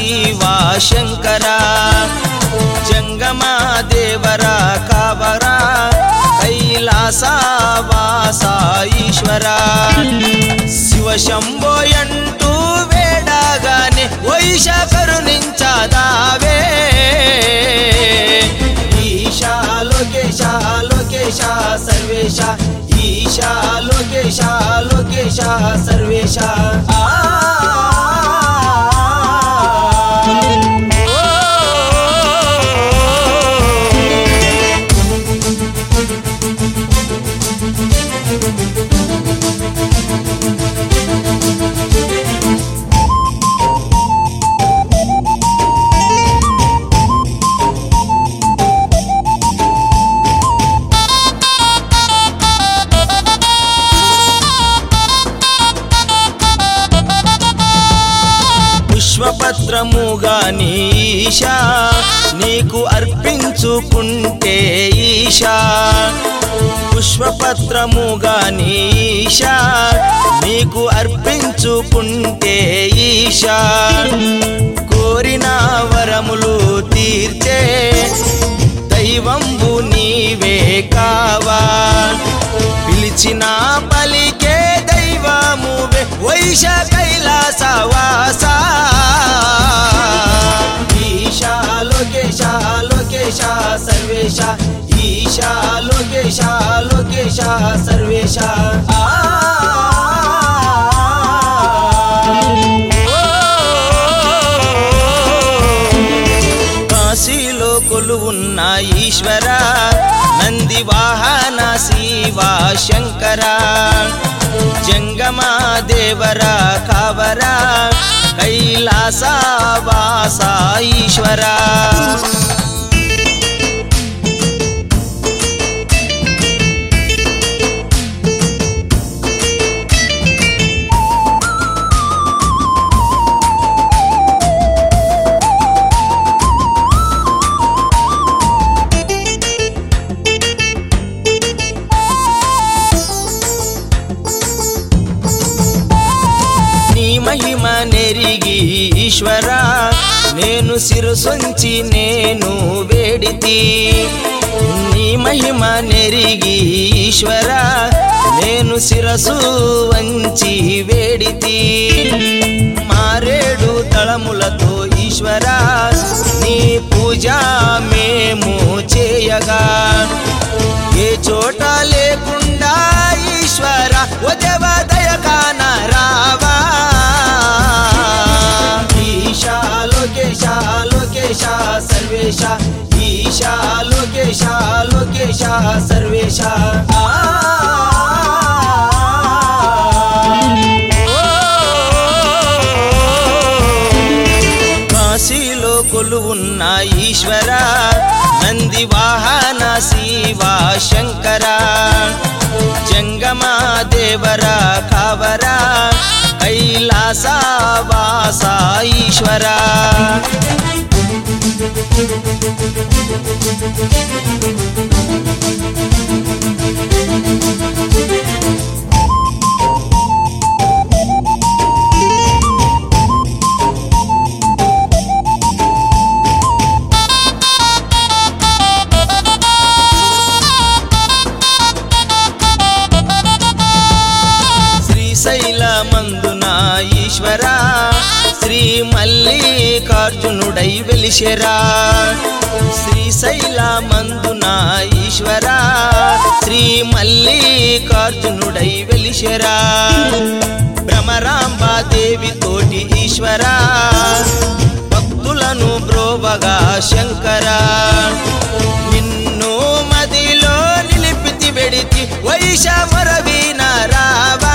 శివ శంకర జంగమా దేవర కావర కైలాస వాస ఈశ్వర శివ శంభోయంటూ వేడగానే వైశ కరుణించదావే ఈశా లోకేశ లోకేశ సర్వేశ ఈశా లోకేశ లోకేశ సర్వేశ ఆ పుష్పపత్రముగాని ఈశా నీకు అర్పించుకుంటే ఈశా పుష్పపత్రముగాని ఈశా నీకు అర్పించుకుంటే ఈశా కోరిన వరములు తీర్చే దైవంబు నీవే కావా పిలిచిన పలికే దైవమువే వైశ కైలాస వాస ఈశా లోకేశ లోకేశ సర్వేశ ఈశా లోకేశ లోకేశ సర్వేశ ఆ కాశీలో కొలువున్న ఈశ్వర నంది వాహన శివ శంకర జంగమా దేవర కావర కైలాస వాస ఈశ్వర నీ మహిమ నెరిగి ఈశ్వర నేను శిరసొంచి నేను వేడితి నీ మహిమ నెరిగి ఈశ్వర నేను శిరసు వంచి వేడితి మారేడు తళములతో ఈశ్వర నీ పూజ మేము చేయగా ఏ చోట లేకుండా ఈశ్వర ఉదవ దయకాన రావా ఈశా లోకేశ లోకేశ సర్వేశ ఈశా లోకేశ లోకేశ సర్వేశ ఆ కాశీలో కొలువున్న ఈశ్వర నంది వాహన శివ శంకర జంగమా దేవర కావర కైలాస వాస ఈశ్వర శ్రీశైల మందున ఈశ్వర శ్రీ మల్లికార్జునుడై వెలిశరా శ్రీశైల మందున ఈశ్వర శ్రీ మల్లికార్జునుడై వెలిశరా భ్రమరాంబా దేవి తోటి ఈశ్వర భక్తులను బ్రోవగా శంకర నిన్ను మదిలో నిలిపితి వెడితి వైశమరవీన రావా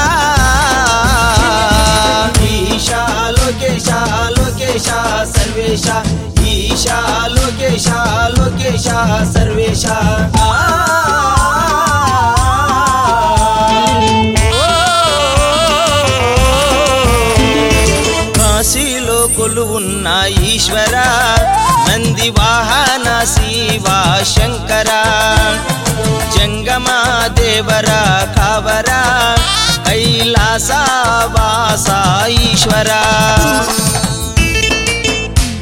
ఈశా లోకేశ లోకేశ సర్వేశ ఈశా లోకేశ లోకేశ సర్వేశ ఆ కాశీలో కొలువున్న ఈశ్వర నంది వాహన శివ శంకర జంగమా దేవర కావర కైలాస వాస ఈశ్వర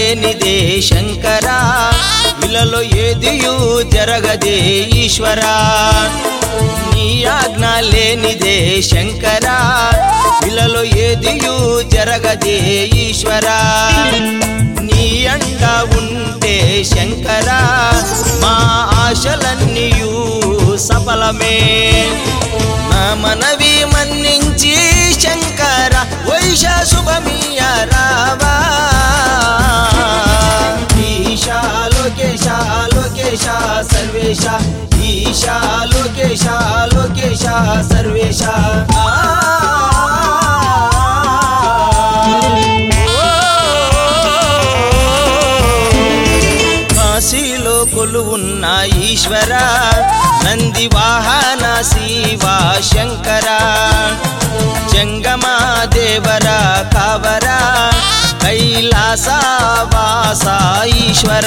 లేనిదే శంకరా ఇలలో ఏదియు జరగదే ఈశ్వరా నీ ఆజ్ఞ లేనిదే శంకరా ఇలలో ఏదియు జరగదే ఈశ్వరా నీ అండ ఉంటే శంకరా మా ఆశలన్నీయు సఫలమే నా మనవి మన్నించి శంకర వైశ శుభమీయ రావా ఈశా లోకేశ లోకేశ సర్వేశ ఈశా లోకేశ లోకేశ సర్వేశ కాశీలో కొలువున్న ఈశ్వర నంది వాహన శివ శంకర జంగమా దేవర కావర కైలాస వాస ఈశ్వర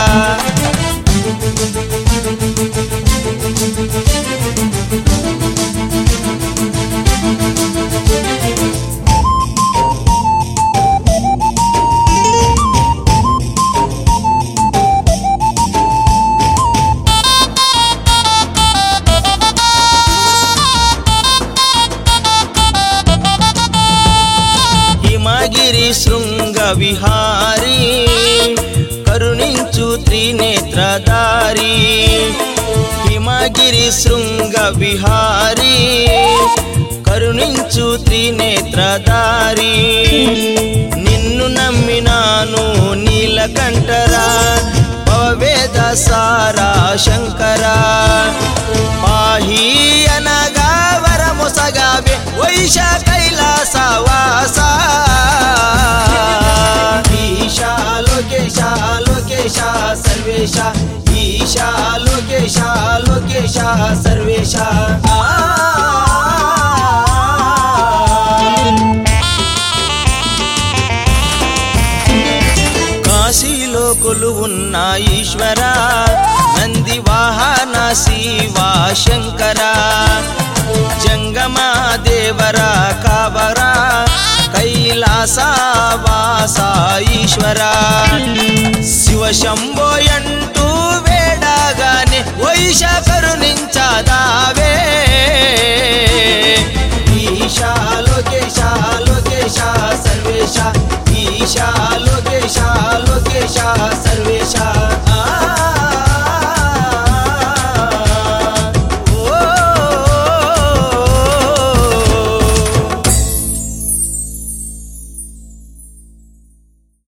హిమగిరి శృంగ విహారీ కరుణించు త్రినేత్రధారి హిమగిరి శృంగ విహారీ కరుణించు త్రినేత్రధారి నిన్ను నమ్మినాను నీలకంఠరా భవేద సారా శంకరా పాహి అనగా వరమొసగావే వైశ కైలాస వాస ఈశా లోకేశ లోకేశ సర్వేశ ఈశా లోకేశ లోకేశ సర్వేశ ఆ కాశీలో కొలువున్న ఈశ్వర నంది వాహన శివ శంకర జంగమా దేవర కావర కైలాస వాస ఈశ్వర శివ శంభోయంటూ వేడగానే వైశ కరుణించదావే ఈశా లోకేశ లోకేశ సర్వేశ ఈశా లోకేశ లోకేశ